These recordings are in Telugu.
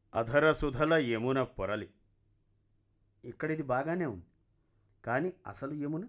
అధరసుధల యమున పొరలి ఇక్కడిది బాగానే ఉంది కానీ అసలు యమున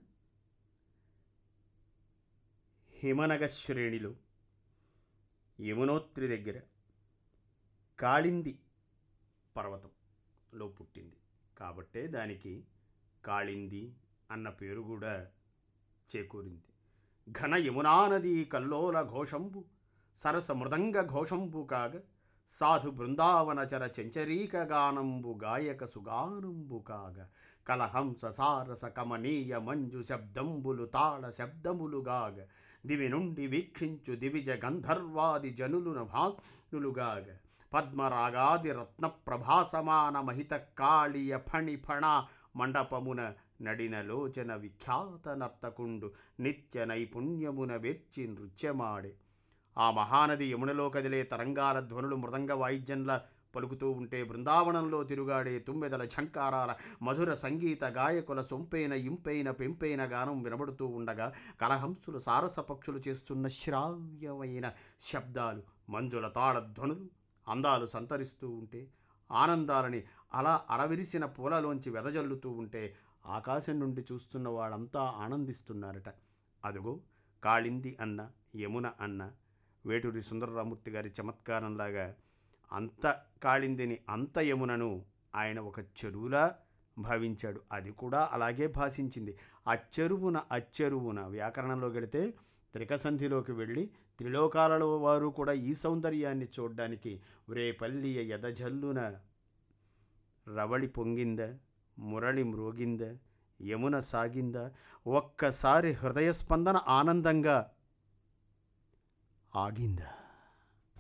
హిమనగ శ్రేణిలో యమునోత్రి దగ్గర కాళింది పర్వతంలో పుట్టింది కాబట్టే దానికి కాళింది అన్న పేరు కూడా చేకూరింది ఘన యమునా నదీ కల్లోల ఘోషంబు సరస మృదంగ ఘోషంబు కాగ సాధు బృందావనచర చెంచరీక గానంబు గాయక సుగానంబు కాగ కలహంస సారస కమనీయ మంజు శబ్దంబులు తాళ శబ్దములుగాగ దివి నుండి వీక్షించు దివిజ గంధర్వాది జనులున భానులుగాగ పద్మరాగాది రత్న ప్రభాసమాన మహిత కాళియ ఫణి ఫణ మండపమున నడిన లోచన విఖ్యాత నర్తకుండు నిత్య నైపుణ్యమున వెర్చి నృత్యమాడే ఆ మహానది యమునలో కదిలే తరంగాల ధ్వనులు మృదంగ వాయిద్యంలా పలుకుతూ ఉంటే బృందావనంలో తిరుగాడే తుమ్మెదల ఝంకారాల మధుర సంగీత గాయకుల సొంపైన ఇంపైన పెంపైన గానం వినబడుతూ ఉండగా కలహంసులు సారస పక్షులు చేస్తున్న శ్రావ్యమైన శబ్దాలు మంజుల తాళ ధ్వనులు అందాలు సంతరిస్తూ ఉంటే ఆనందాలని అలా అరవిరిసిన పూలలోంచి వెదజల్లుతూ ఉంటే ఆకాశం నుండి చూస్తున్న వాళ్ళంతా ఆనందిస్తున్నారట అదుగో కాళింది అన్న యమున అన్న వేటూరి సుందరరామూర్తి గారి చమత్కారంలాగా అంత కాళిందిని అంత యమునను ఆయన ఒక చెరువులా భావించాడు అది కూడా అలాగే భాషించింది అచ్చెరువున అచ్చెరువున వ్యాకరణంలో గడితే త్రికసంధిలోకి వెళ్ళి త్రిలోకాలలో వారు కూడా ఈ సౌందర్యాన్ని చూడ్డానికి వ్రేపల్లియ ఎదజల్లున రవళి పొంగింద మురళి మ్రోగింద యమున సాగింద ఒక్కసారి హృదయ స్పందన ఆనందంగా ఆగిందా